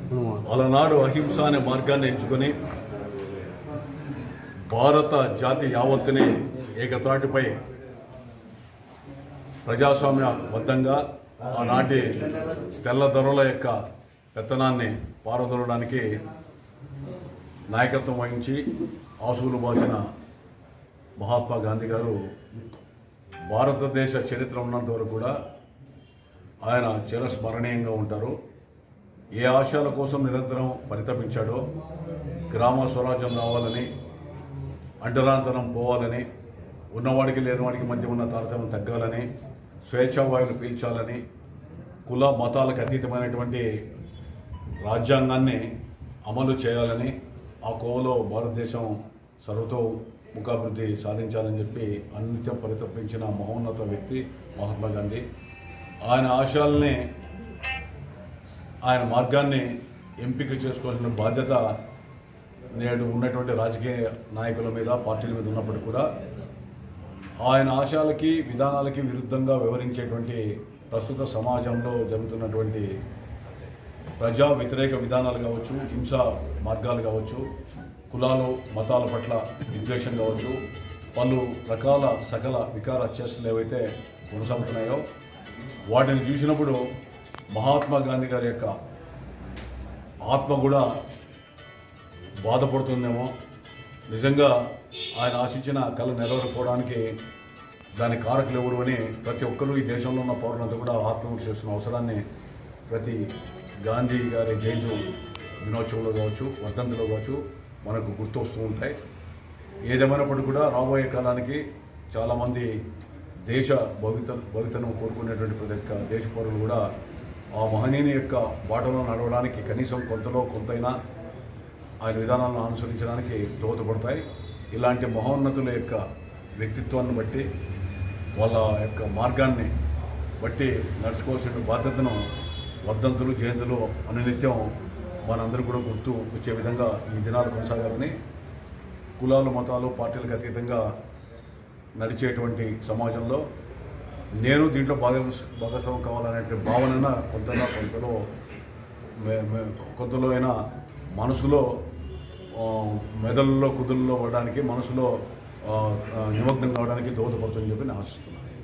అలనాడు అహింస అనే మార్గాన్ని ఎంచుకొని భారత జాతి యావత్తుని ఏకతాటిపై ప్రజాస్వామ్య బద్ధంగా ఆనాటి తెల్లదొరల యొక్క పెత్తనాన్ని పారదొలడానికి నాయకత్వం వహించి ఆసువులు బాసిన మహాత్మా గాంధీ గారు భారతదేశ చరిత్ర ఉన్నంత వరకు కూడా ఆయన చిరస్మరణీయంగా ఉంటారు ఏ ఆశయాల కోసం నిరంతరం పరితపించాడో గ్రామ స్వరాజ్యం రావాలని అంటరాంతరం పోవాలని ఉన్నవాడికి లేనివాడికి మధ్య ఉన్న తారతమ్యం తగ్గాలని స్వేచ్ఛావాయువులు పీల్చాలని కుల మతాలకు అతీతమైనటువంటి రాజ్యాంగాన్ని అమలు చేయాలని ఆ కోవలో భారతదేశం సర్వతో ముఖాభివృద్ధి సాధించాలని చెప్పి అనిత్యం పరితపించిన మహోన్నత వ్యక్తి మహాత్మా గాంధీ ఆయన ఆశయాల్ని ఆయన మార్గాన్ని ఎంపిక చేసుకోవాల్సిన బాధ్యత నేడు ఉన్నటువంటి రాజకీయ నాయకుల మీద పార్టీల మీద ఉన్నప్పటికీ కూడా ఆయన ఆశయాలకి విధానాలకి విరుద్ధంగా వ్యవహరించేటువంటి ప్రస్తుత సమాజంలో జరుగుతున్నటువంటి ప్రజా వ్యతిరేక విధానాలు కావచ్చు హింస మార్గాలు కావచ్చు కులాలు మతాల పట్ల విద్వేషం కావచ్చు పలు రకాల సకల వికార చేష్టలు ఏవైతే కొనసాగుతున్నాయో వాటిని చూసినప్పుడు మహాత్మా గాంధీ గారి యొక్క ఆత్మ కూడా బాధపడుతుందేమో నిజంగా ఆయన ఆశించిన కళ నెరవేరుకోవడానికి దాని కారకులు ఎవరు అని ప్రతి ఒక్కరూ ఈ దేశంలో ఉన్న పౌరులంతా కూడా ఆత్మహత్య చేస్తున్న అవసరాన్ని ప్రతి గాంధీ గారి జయంతి దినోత్సవంలో కావచ్చు వర్ధంతిలో కావచ్చు మనకు గుర్తు వస్తూ ఉంటాయి ఏదేమైనప్పటికీ కూడా రాబోయే కాలానికి చాలామంది దేశ భవిత భవితను కోరుకునేటువంటి ప్రతి ఒక్క దేశ పౌరులు కూడా ఆ మహనీయుని యొక్క బాటలో నడవడానికి కనీసం కొంతలో కొంతైనా ఆయన విధానాలను అనుసరించడానికి దోహదపడతాయి ఇలాంటి మహోన్నతుల యొక్క వ్యక్తిత్వాన్ని బట్టి వాళ్ళ యొక్క మార్గాన్ని బట్టి నడుచుకోవాల్సిన బాధ్యతను వర్ధంతులు జయంతులు అనునిత్యం మనందరూ కూడా గుర్తు వచ్చే విధంగా ఈ దినాలు కొనసాగాలని కులాలు మతాలు పార్టీలకు అతీతంగా నడిచేటువంటి సమాజంలో నేను దీంట్లో భాగ భాగస్వామ్యం కావాలనే భావన కొంతలో కొంతలో మే- మే- కొంతలో అయినా మనసులో ఆ, మెదడులో కుదుల్లో పడడానికి మనసులో ఆ, ఆ, నిమగ్నం కావడానికి దోహదపడుతుందని చెప్పి నేను ఆశిస్తున్నాను